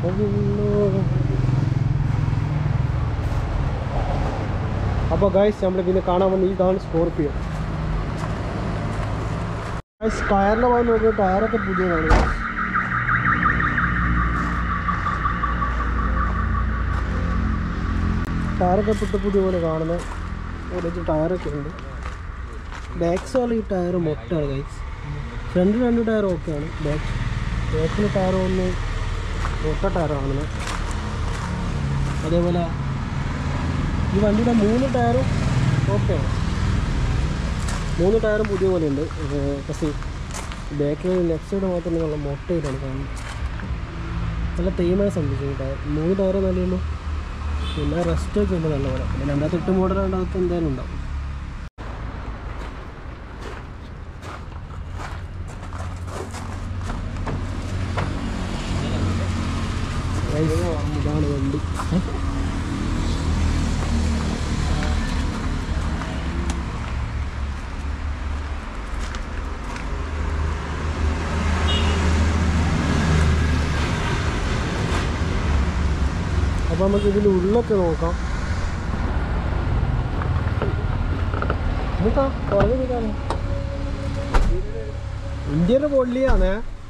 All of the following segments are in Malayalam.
അപ്പോൾ ഗൈസ് നമ്മൾ പിന്നെ കാണാൻ വന്ന ഇതാണ് സ്കോർപ്പിയോ ഗൈസ് ടയറിൻ്റെ ഭാഗം നോക്കിയാൽ ടയറൊക്കെ പുതിയതാണ് guys. ടയറൊക്കെ പുത്ത പുതിയ പോലെ കാണുന്നത് ഓരോ ടയറൊക്കെ ഉണ്ട് ബാക്ക് സോൾ ഈ ടയർ മൊട്ടാണ് ഗൈസ് ഫ്രണ്ട് രണ്ട് ടയർ ഓക്കെയാണ് ബാക്ക് ബാക്കിന് ടയർ ഒന്ന് മൊട്ട ടയറാണ് അതേപോലെ ഈ വണ്ടിയുടെ മൂന്ന് ടയറും ഓക്കെയാണ് മൂന്ന് ടയറും പുതിയ പോലെ ഉണ്ട് പക്ഷേ ബാക്കിൽ ലെഫ്റ്റ് സൈഡ് മാത്രമേ നല്ല മൊട്ടയിട്ടാണ് കാണുന്നത് നല്ല തേയ്മായി സംഭവിച്ചു ടയർ മൂന്ന് ടയർ നല്ലയുള്ളൂ പിന്നെ റെസ്റ്റ് ഒക്കെ ഉണ്ട് നല്ല പോലെ പിന്നെ രണ്ടായിരത്തി എട്ട് മോഡൽ രണ്ടാമത്തെ എന്തായാലും ഉണ്ടാവും Guys, ഇതാണ് വണ്ടി അപ്പോൾ നമുക്ക് ഇതിൻ്റെ ഉള്ളൊക്കെ നോക്കാം എന്നിട്ടാ കുറഞ്ഞു നിൽക്കാണ് ഇന്ത്യയുടെ പൊള്ളിയാണേ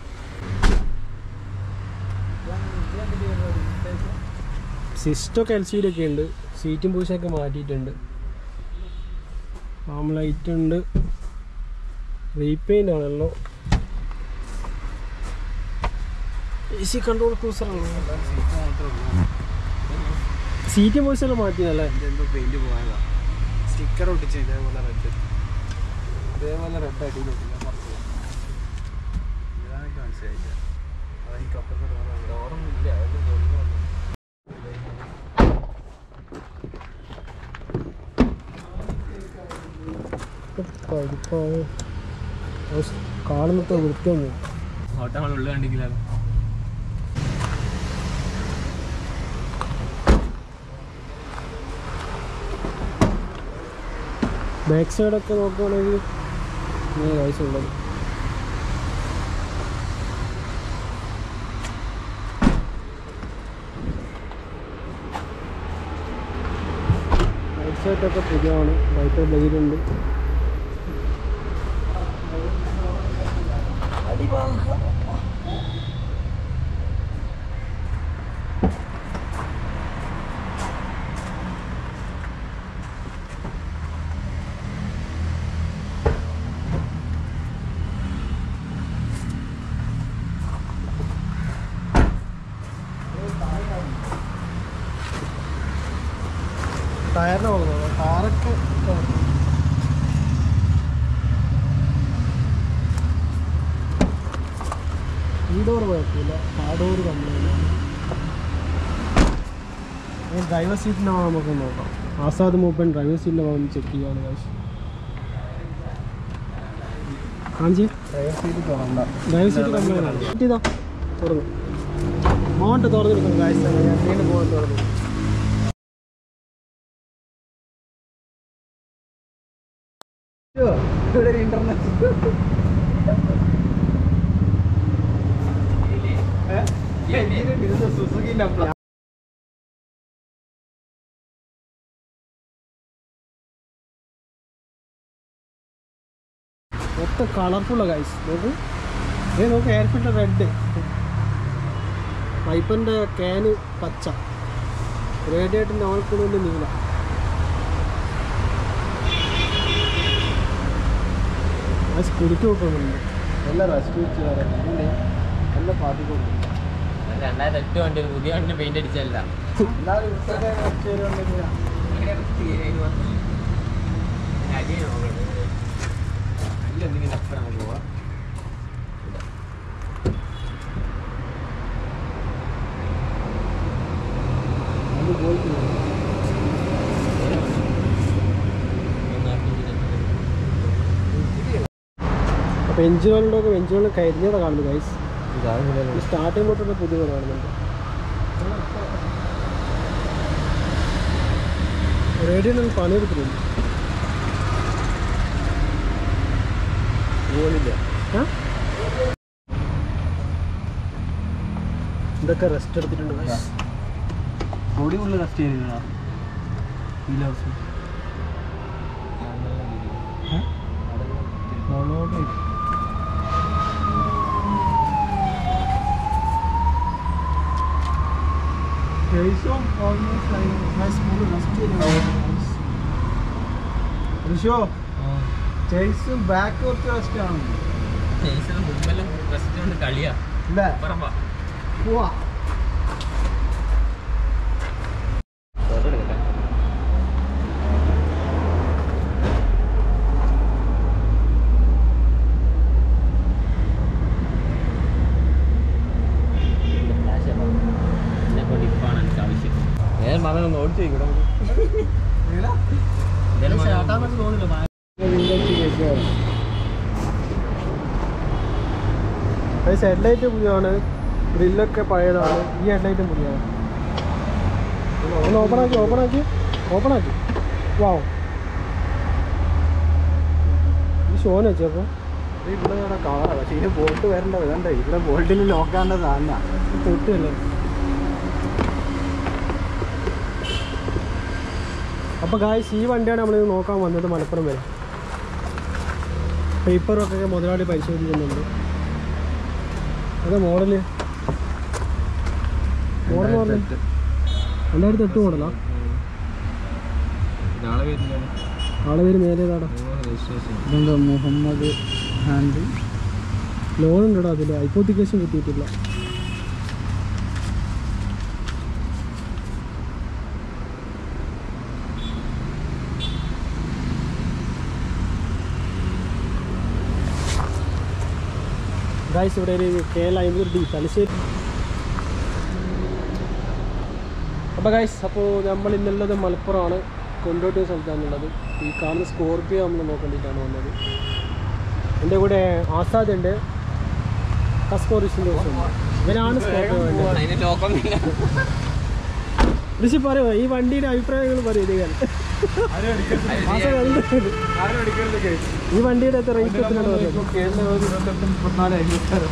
സിസ്റ്റൊക്കെ എൽ സി ഡി ഒക്കെ ഉണ്ട് സീറ്റും പൂശൊക്കെ മാറ്റിയിട്ടുണ്ട് ഫാം ലൈറ്റ് ഉണ്ട് റീപെയിൻ്റ് ആണല്ലോ എ സി കൺട്രോൾ ക്രൂസറാണോ സീറ്റ് പൂശെല്ലാം മാറ്റിയതല്ലേ എന്തോ പെയിന്റ് പോയതാ സ്റ്റിക്കർ ഒട്ടിച്ച് ഇതേപോലെ റെഡ് ഇതേപോലെ റെഡ് അടിയിൽ ഒട്ടില്ല പുറത്ത് ഇതാണ് എനിക്ക് മനസ്സിലായില്ല അതാ ഈ കപ്പത്തെ ഡോറൊന്നുമില്ല അതിൽ പൊളിഞ്ഞു വന്നു പഠിപ്പാണ് കാണുന്നത്തെ വൃത്തിയൊന്നും ഓട്ടം ഉള്ളിൽ കണ്ടിക്കില്ല ബാക്ക് സൈഡൊക്കെ നോക്കുകയാണെങ്കിൽ ഇങ്ങനെ കാഴ്ചയുള്ളത് റൈറ്റ് സൈഡൊക്കെ പുതിയതാണ് റൈറ്റ് ബ്ലേഡുണ്ട് ടയറിന് പോകുന്നത് ടയറൊക്കെ ഈ ഡോർ കുഴപ്പമില്ല ആ ഡോർ കംപ്ലൈൻറ്റ് ഡ്രൈവർ സീറ്റിൻ്റെ ഭാഗം നമുക്ക് നോക്കാം ആസാദ് മൂപ്പൻ ഡ്രൈവർ സീറ്റിൻ്റെ ഭാഗം ചെക്ക് ചെയ്യുകയാണ് കാശ് കാഞ്ചി ഡ്രൈവർ സീറ്റ് തുറണ്ട ഡ്രൈവർ സീറ്റ് കംപ്ലൈൻ്റ് ആണ് സീറ്റ് ഇതാ തുറന്നു മോണ്ട് തുറന്നിരിക്കുന്നു കാഴ്ച ഞാൻ വീണ്ടും മോണ്ട് തുറന്നു ഇവിടെ ഇന്റർനെറ്റ് സുസുക്കിന്റെ മൊത്തം കളർഫുള്ള ഗൈസ് നോക്ക് ഏ നോക്ക് എയർ ഫിൽറ്റർ റെഡ് വൈപ്പറിൻ്റെ ക്യാന് പച്ച റേഡിയേറ്ററിൻ്റെ ഓൾക്കുള്ളിൽ നീല ഗൈസ് കുടിച്ചു നോക്കുന്നുണ്ട് നല്ല റെസ്റ്റ് ചെയ്യാറുണ്ട് നല്ല പാതി കൊടുക്കും രണ്ടായിരത്തി എട്ട് വണ്ടി ഒരു പുതിയ വണ്ടി പെയിന്റ് അടിച്ചല്ല എന്നാലും ഇപ്പോഴത്തെ റെസ്റ്റ് ചെയ്തുകൊണ്ടെങ്കിൽ എന്തെങ്കിലും എപ്പോഴാണ് പോവാ അത് പോയിട്ടില്ല അപ്പോൾ എഞ്ചിനുകളുടെ എഞ്ചിനുകൾ കരിഞ്ഞതാണ് കാണുന്നത് ഗൈസ് ഈ സ്റ്റാർട്ടിംഗ് മോട്ടറിൻ്റെ പുതിയ കാണുന്നുണ്ട് റേഡിയോ നമ്മൾ പണിയെടുക്കുന്നുണ്ട് പോലില്ല ആ? ഇതൊക്കെ റെസ്റ്റ് എടുത്തിട്ടുണ്ട് guys. ബോഡി ഫുള്ള് റെസ്റ്റ് ചെയ്യുന്നതാ ഈ ദിവസം മുകളോട്ട് വരും. ജെയ്സും almost like guys full rest ചെയ്യുന്നു. ഋഷോ ജെയ്സും ബാക്ക് കുറച്ച് റെസ്റ്റ് ആണ് മുമ്പെല്ലാം റെസ്റ്റ് കൊണ്ട് കളിയാ ഇല്ലേ പറമ്പാ പോവാ എന്നെ കൊണ്ട് ഇപ്പാണ് എനിക്ക് ആവശ്യം ഞാൻ പറഞ്ഞൊന്ന് ഓടിച്ചു ഇവിടെ എന്തായാലും ഷാട്ടാന്നൊക്കെ തോന്നില്ല ഭയ- ഗൈസ് ഹെഡ്ലൈറ്റ് പുതിയതാണ് ഗ്രില്ലൊക്കെ പഴയതാണ് ഈ ഹെഡ്ലൈറ്റും പുതിയതാണ് ഒന്ന് ഓപ്പൺ ആക്കി ഓപ്പൺ ആക്കി ഓപ്പൺ ആക്കി വാവ് ഈ ഷോന് വെച്ചപ്പോൾ ഇവിടെ കളറാണ് പക്ഷേ ഇതിന് ബോൾട്ട് വരണ്ട ഇതണ്ട ഇവിടെ ബോൾട്ടിൽ ലോക്കാണ്ട സാധന തൊട്ടല്ലേ അപ്പോൾ ഗായ്സ് ഈ വണ്ടിയാണ് നമ്മൾ നോക്കാൻ വന്നത് മലപ്പുറം വരെ പേപ്പറൊക്കെ മുതലാളി പരിശോധിക്കുന്നുണ്ട് അതെ മോഡല് മോഡൽ പറഞ്ഞു രണ്ടായിരത്തി എട്ട് മോഡലാ നാളെ വരുന്നില്ല ആളെ പേര് മേലേതാടാ രജിസ്ട്രേഷൻ ഇതെന്താ മുഹമ്മദ് ഹാൻഡ് ലോൺ ഉണ്ടടാ അതിൽ ഹൈപ്പോത്തിക്കേഷൻ കിട്ടിയിട്ടില്ല ഗായ്സ് ഇവിടെ ഒരു കെ എൽ അമ്പത് ഡി തലശ്ശേരി അപ്പോൾ ഗായ്സ് അപ്പോൾ നമ്മൾ ഇന്നുള്ളത് മലപ്പുറമാണ് കൊണ്ടോട്ടി സ്ഥലത്താണുള്ളത് ഈ കാണുന്ന സ്കോർപ്പിയോ നമ്മൾ നോക്കേണ്ടിയിട്ടാണ് വന്നത് എൻ്റെ കൂടെ ആസാദ് ഉണ്ട് കസ്കോറിസിൻ്റെ ഇവനാണ് സ്കോർപ്പിയോ വേണ്ടത് അതിന് ലോക്കൊന്നുമില്ല ഋഷി പറയോ ഈ വണ്ടിയുടെ അഭിപ്രായങ്ങൾ പറയൂ നിങ്ങൾ ആസാദ് എന്ത്? ഈ വണ്ടിയുടെ എത്ര റേറ്റ് എത്രയാണ് പറയുന്നത്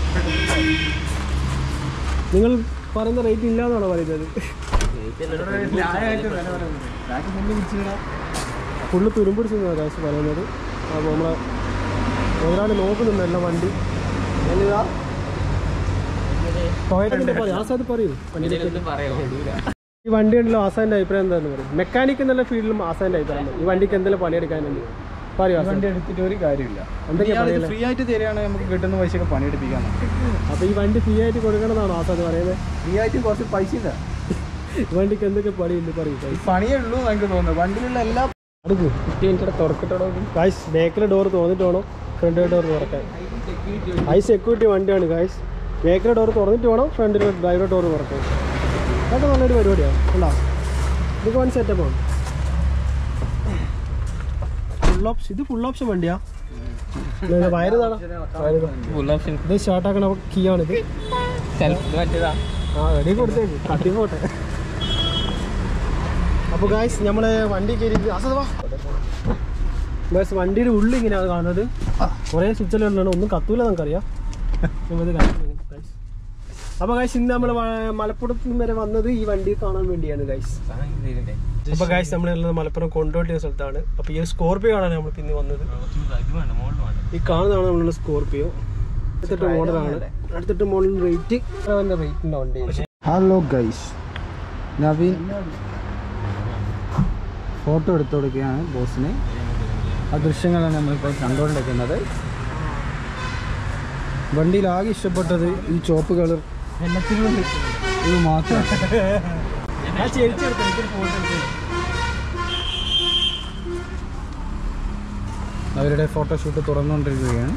നിങ്ങൾ പറയുന്ന റേറ്റ് ഇല്ലാന്നാണോ പറയുന്നത് ഫുള്ള് തുരുമ്പിടിച്ചെന്നാണ് കാശ് പറയുന്നത് അപ്പോൾ നമ്മളെ ഒരാൾ നോക്കുന്നുണ്ട് എല്ലാം വണ്ടി ടൊയറ്റിൻ്റെ പറയും ആസാദ് പറയൂ വണ്ടിയെ പറ്റി. ഒന്നും പറയാൻ കൊള്ളൂല ഈ വണ്ടി ഉണ്ടല്ലോ ആസാന്റെ അഭിപ്രായം എന്താന്ന് പറയും മെക്കാനിക് എന്നുള്ള ഫീൽഡിലും ആസാന്റെ അഭിപ്രായം എന്താ? ഈ വണ്ടിക്ക് എന്തെങ്കിലും പണിയെടുക്കാനുണ്ട് പറയൂ ആസാദ് വണ്ടി എടുത്തിട്ട് ഒരു കാര്യമില്ല എന്തൊക്കെയാ പറയുന്നത് ഫ്രീ ആയിട്ട് തരികയാണെങ്കിൽ നമുക്ക് കിട്ടുന്ന പൈസയൊക്കെ പണിയെടുപ്പിക്കാൻ അപ്പോൾ ഈ വണ്ടി ഫ്രീ ആയിട്ട് കൊടുക്കണമെന്നാണോ ആസാദ് പറയുന്നത് ഫ്രീ ആയിട്ട് കുറച്ച് പൈസ ഇല്ല ഈ വണ്ടിക്ക് എന്തൊക്കെ പണിയുണ്ട് പറയൂ ഈ പണിയേ ഉള്ളൂ എന്ന് എനിക്ക് തോന്നുന്നു വണ്ടിയിലുള്ള എല്ലാ അടുക്കൂ കുട്ടി എൻ്റെ തുറക്കട്ടോ ഗായ്സ് ബാക്കിലെ ഡോർ തോന്നിട്ട് വേണം ഫ്രണ്ട് ഡോർ തുറക്കാൻ ഹൈ സെക്യൂരിറ്റി വണ്ടിയാണ് ഗായ്സ് ബാക്കിലെ ഡോർ തുറന്നിട്ട് വേണം ഫ്രണ്ടിലെ ഡ്രൈവർ ഡോർ തുറക്കാൻ അതൊക്കെ നല്ലൊരു പരിപാടിയാണ് ഉണ്ടോ ഇതൊക്കെ വൺ സെറ്റപ്പാണ് ഫുൾ ഓപ്ഷൻ ഇത് ഫുൾ ഓപ്ഷൻ വണ്ടിയാ വയറ് താടാ വയറ് ഫുൾ ഓപ്ഷൻ ഇത് സ്റ്റാർട്ടാക്കണ കീ ആണിത് സെൽഫ് മറ്റേതാ ആ റെഡി കൊടുത്തേക്ക് കട്ടി പോട്ടെ അപ്പോൾ ഗായ്സ് നമ്മൾ വണ്ടി കയറി അസത് വാ ഗായ്സ് വണ്ടിയുടെ ഉള്ളിൽ ഇങ്ങനെയാണ് കാണുന്നത് കുറേ സ്വിച്ചിലാണ് ഒന്നും കത്തൂല നമുക്കറിയാം അപ്പോൾ ഗായ്സ് ഇന്ന് നമ്മൾ മലപ്പുറത്ത് വരെ വന്നത് ഈ വണ്ടി കാണാൻ വേണ്ടിയാണ് ഗായ്സ് അപ്പോൾ ഗായ്സ് നമ്മളുള്ളത് മലപ്പുറം കൊണ്ടോട്ടിയ സ്ഥലത്താണ് അപ്പോൾ ഈ സ്കോർപ്പിയോ കാണാൻ നമ്മൾ പിന്നെ വന്നത് ഇത് വേണ്ട മോളിൽ വേണ്ട ഈ കാണുന്നതാണ് നമ്മളുടെ സ്കോർപ്പിയോ അടുത്തിട്ട് മോഡലാണ് അടുത്തിട്ട് മോഡൽ റേറ്റ് റേറ്റ് ഉണ്ട് വണ്ടി ഹലോ ഗൈസ് നവീൻ ഫോട്ടോ എടുത്തു കൊടുക്കുകയാണ് ബോസിന് ആ ദൃശ്യങ്ങളാണ് നമ്മളിപ്പോൾ കണ്ടുകൊണ്ടിരിക്കുന്നത് വണ്ടിയിൽ ആകെ ഇഷ്ടപ്പെട്ടത് ഈ ചോപ്പ് കളർ ഇത് മാത്രം ഞാൻ ചെരിച്ചെടുത്തു എനിക്കൊരു ഫോട്ടോ എടുത്തു അവരുടെ ഫോട്ടോഷൂട്ട് തുറന്നുകൊണ്ടിരിക്കുകയാണ്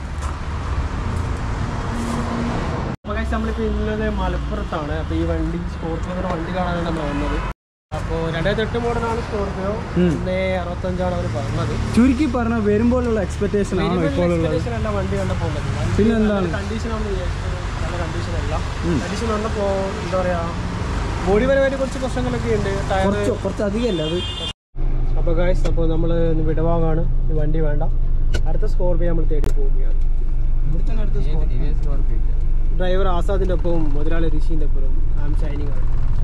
അപ്പോൾ guys നമ്മളിപ്പോൾ ഇന്നത് മലപ്പുറത്താണ് അപ്പോൾ ഈ വണ്ടി സ്കോർപ്പിയോയുടെ വണ്ടി കാണാനാണ് നമ്മൾ വന്നത് അപ്പോൾ രണ്ടായിരത്തി എട്ട് മോഡലാണ് സ്കോർപ്പിയോ ഉം. പിന്നെ അറുപത്തഞ്ചാണ് അവർ പറഞ്ഞത് ചുരുക്കി പറഞ്ഞ വരുമ്പോഴുള്ള എക്സ്പെക്ടേഷൻ ആണോ ഇപ്പോൾ ഉള്ളത് Expectation അല്ല വണ്ടി കണ്ടപ്പോൾ ഉള്ളത്. വണ്ടി പിന്നെ എന്താണ്? കണ്ടീഷൻ ആണ് വിചാരിച്ചത് നല്ല കണ്ടീഷൻ അല്ല ഉം. കണ്ടീഷൻ വന്നപ്പോൾ എന്താ പറയാ ബോഡി പരമായിട്ട് കുറച്ച് പ്രശ്നങ്ങളൊക്കെ ഉണ്ട് ടയർ കുറച്ച് കുറച്ച് അധികമല്ല അത് അപ്പോൾ ഗായ്സ് അപ്പോൾ നമ്മൾ വിടവാങ്ങാണ് ഈ വണ്ടി വേണ്ട അടുത്ത സ്കോർപ്പിയോ നമ്മൾ തേടി പോവുകയാണ് ഡ്രൈവർ ആസാദിൻ്റെ ഒപ്പവും മുതലാളി ഋഷിൻ്റെ ഒപ്പവും ഐ എം ഷൈനിങ് ഔട്ട്